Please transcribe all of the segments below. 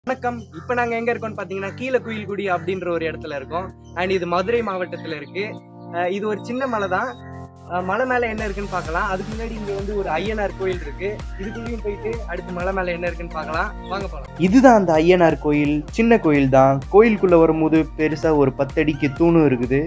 வணக்கம் இப்ப நாங்க எங்க இருக்கோம்னு பாத்தீங்கன்னா கீழ குயில்குடி அப்படின்ற ஒரு இடத்துல இருக்கோம் அண்ட் இது மதுரை மாவட்டத்துல இருக்கு அஹ் இது ஒரு சின்ன மலை தான் அஹ் மலை மேல என்ன இருக்குன்னு பார்க்கலாம் அதுக்கு முன்னாடி இங்க வந்து ஒரு ஐயனார் கோயில் இருக்கு இதுக்குள்ளேயும் போயிட்டு அடுத்து மலை மேல என்ன இருக்குன்னு பார்க்கலாம் வாங்க போலாம் இதுதான் அந்த ஐயனார் கோயில் சின்ன கோயில் தான் கோயிலுக்குள்ள வரும்போது பெருசா ஒரு பத்தடிக்கு தூணும் இருக்குது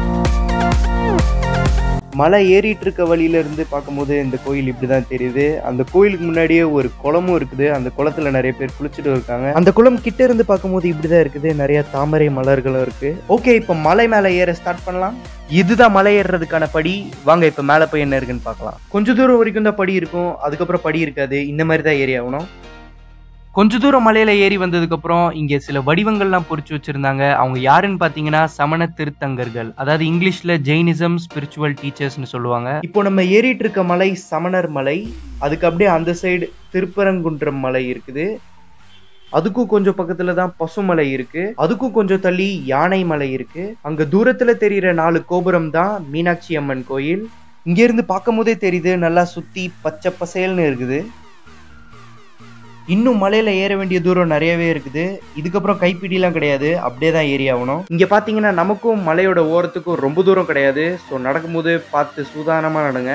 மலை ஏறிட்டு இருக்க வழியில இருந்து பார்க்கும்போது இந்த கோயில் இப்படிதான் தெரியுது அந்த கோயிலுக்கு முன்னாடியே ஒரு குளமும் இருக்குது அந்த குளத்துல நிறைய பேர் குளிச்சுட்டு இருக்காங்க அந்த குளம் கிட்ட இருந்து பார்க்கும்போது இப்படிதான் இருக்குது நிறைய தாமரை மலர்களும் இருக்கு ஓகே இப்ப மலை மேல ஏற ஸ்டார்ட் பண்ணலாம் இதுதான் மலை ஏறுறதுக்கான படி வாங்க இப்ப மேல போய் என்ன இருக்குன்னு பார்க்கலாம் கொஞ்ச தூரம் வரைக்கும் தான் படி இருக்கும் அதுக்கப்புறம் படி இருக்காது இந்த மாதிரி தான் ஏறி ஆகணும் கொஞ்ச தூரம் மலையில ஏறி வந்ததுக்கு அப்புறம் இங்க சில வடிவங்கள்லாம் பொறிச்சு வச்சிருந்தாங்க அவங்க யாருன்னு பாத்தீங்கன்னா சமண திருத்தங்கர்கள் அதாவது இங்கிலீஷ்ல ஜெயினிசம் ஸ்பிரிச்சுவல் டீச்சர்ஸ்னு சொல்லுவாங்க இப்போ நம்ம ஏறிட்டு இருக்க மலை சமணர் மலை அதுக்கு அப்படியே அந்த சைடு திருப்பரங்குன்றம் மலை இருக்குது அதுக்கும் கொஞ்சம் பக்கத்துல தான் பசுமலை இருக்கு அதுக்கும் கொஞ்சம் தள்ளி யானை மலை இருக்கு அங்க தூரத்துல தெரியிற நாலு கோபுரம் தான் மீனாட்சி அம்மன் கோயில் இங்க இருந்து பார்க்கும் போதே தெரியுது நல்லா சுத்தி பச்சை பசேல்னு இருக்குது இன்னும் மலையில ஏற வேண்டிய தூரம் நிறையவே இருக்குது இதுக்கப்புறம் கைப்பிடிலாம் கிடையாது அப்படியே தான் ஏறி ஆகணும் இங்க பாத்தீங்கன்னா நமக்கும் மலையோட ஓரத்துக்கும் ரொம்ப தூரம் கிடையாது ஸோ நடக்கும்போது பார்த்து சூதானமா நடங்க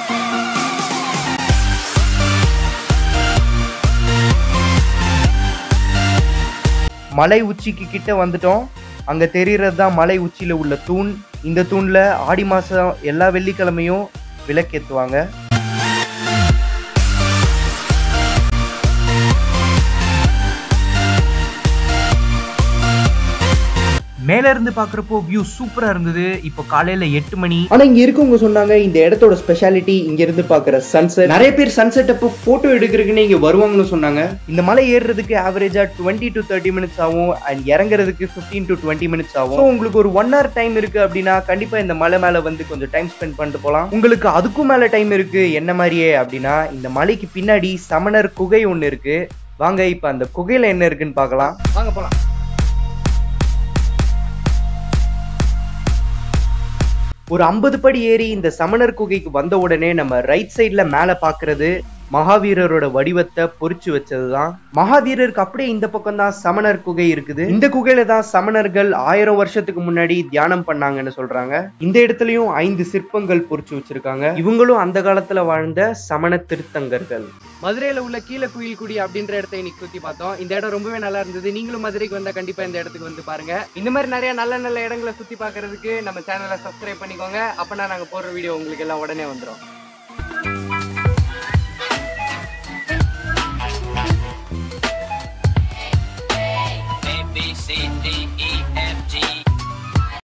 மலை உச்சிக்கு கிட்ட வந்துட்டோம் அங்க தெரியறது தான் மலை உச்சியில உள்ள தூண் இந்த தூண்ல ஆடி மாசம் எல்லா வெள்ளிக்கிழமையும் விளக்கேத்துவாங்க மேல இருந்து பாக்குறப்போ வியூ சூப்பரா இருந்தது இப்போ காலையில எட்டு மணி ஆனா இங்க இருக்கவங்க சொன்னாங்க இந்த இடத்தோட ஸ்பெஷாலிட்டி இங்க இருந்து பாக்குற சன்செட் நிறைய பேர் சன்செட் அப்போ போட்டோ எடுக்கிறதுக்குன்னு இங்க வருவாங்கன்னு சொன்னாங்க இந்த மலை ஏறுறதுக்கு ஆவரேஜா டுவெண்ட்டி டு தேர்ட்டி மினிட்ஸ் ஆகும் அண்ட் இறங்குறதுக்கு ஃபிஃப்டீன் டு டுவெண்ட்டி மினிட்ஸ் ஆகும் So, உங்களுக்கு ஒரு ஒன் ஹவர் டைம் இருக்கு அப்படின்னா கண்டிப்பா இந்த மலை மேல வந்து கொஞ்சம் டைம் ஸ்பெண்ட் பண்ணிட்டு போலாம் உங்களுக்கு அதுக்கும் மேல டைம் இருக்கு என்ன மாதிரியே அப்படின்னா இந்த மலைக்கு பின்னாடி சமணர் குகை ஒண்ணு இருக்கு வாங்க இப்ப அந்த குகையில என்ன இருக்குன்னு பார்க்கலாம் வாங்க போலாம் ஒரு ஐம்பது படி ஏறி இந்த சமணர் குகைக்கு வந்த உடனே நம்ம ரைட் சைடுல மேல பாக்குறது மகாவீரரோட வடிவத்தை பொறிச்சு வச்சதுதான் மகாவீரருக்கு அப்படியே இந்த பக்கம் தான் சமணர் குகை இருக்குது இந்த குகையில தான் சமணர்கள் ஆயிரம் வருஷத்துக்கு முன்னாடி தியானம் பண்ணாங்கன்னு சொல்றாங்க இந்த இடத்துலயும் ஐந்து சிற்பங்கள் பொறிச்சு வச்சிருக்காங்க இவங்களும் அந்த காலத்துல வாழ்ந்த சமண திருத்தங்கர்கள் மதுரையில உள்ள கீழ குயில்குடி அப்படின்ற இடத்த இன்னைக்கு சுத்தி பார்த்தோம் இந்த இடம் ரொம்பவே நல்லா இருந்தது நீங்களும் மதுரைக்கு வந்தா கண்டிப்பா இந்த இடத்துக்கு வந்து பாருங்க இந்த மாதிரி நிறைய நல்ல நல்ல இடங்களை சுத்தி பார்க்கிறதுக்கு நம்ம சேனலை சப்ஸ்கிரைப் பண்ணிக்கோங்க அப்பனா நாங்க போடுற வீடியோ உங்களுக்கு எல்லாம் உடனே வந்துடும்